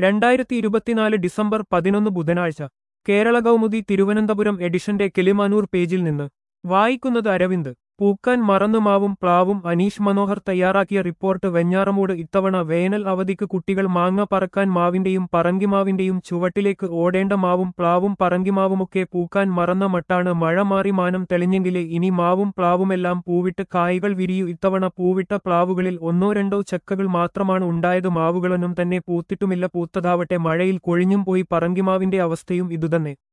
രണ്ടായിരത്തി ഇരുപത്തിനാല് ഡിസംബർ പതിനൊന്ന് ബുധനാഴ്ച കേരള കൗമുദി തിരുവനന്തപുരം എഡിഷന്റെ കിളിമാനൂർ പേജിൽ നിന്ന് വായിക്കുന്നത് അരവിന്ദ് പൂക്കാൻ മറന്നു മാവും പ്ലാവും അനീഷ് മനോഹർ തയ്യാറാക്കിയ റിപ്പോർട്ട് വെഞ്ഞാറമൂട് ഇത്തവണ വേനൽ അവധിക്ക് കുട്ടികൾ മാങ്ങ പറക്കാൻ മാവിന്റെയും പറങ്കിമാവിന്റെയും ചുവട്ടിലേക്ക് ഓടേണ്ട മാവും പ്ലാവും പറങ്കിമാവുമൊക്കെ പൂക്കാൻ മറന്ന മട്ടാണ് മഴ മാറി മാനം തെളിഞ്ഞെങ്കിലേ ഇനി മാവും പ്ലാവുമെല്ലാം പൂവിട്ട് കായ്കൾ വിരിയൂ ഇത്തവണ പൂവിട്ട പ്ലാവുകളിൽ ഒന്നോ രണ്ടോ ചക്കകൾ മാത്രമാണ് ഉണ്ടായത് മാവുകളൊന്നും തന്നെ പൂത്തിട്ടുമില്ല പൂത്തതാവട്ടെ മഴയിൽ കൊഴിഞ്ഞും പോയി പറങ്കിമാവിന്റെ അവസ്ഥയും ഇതുതന്നെ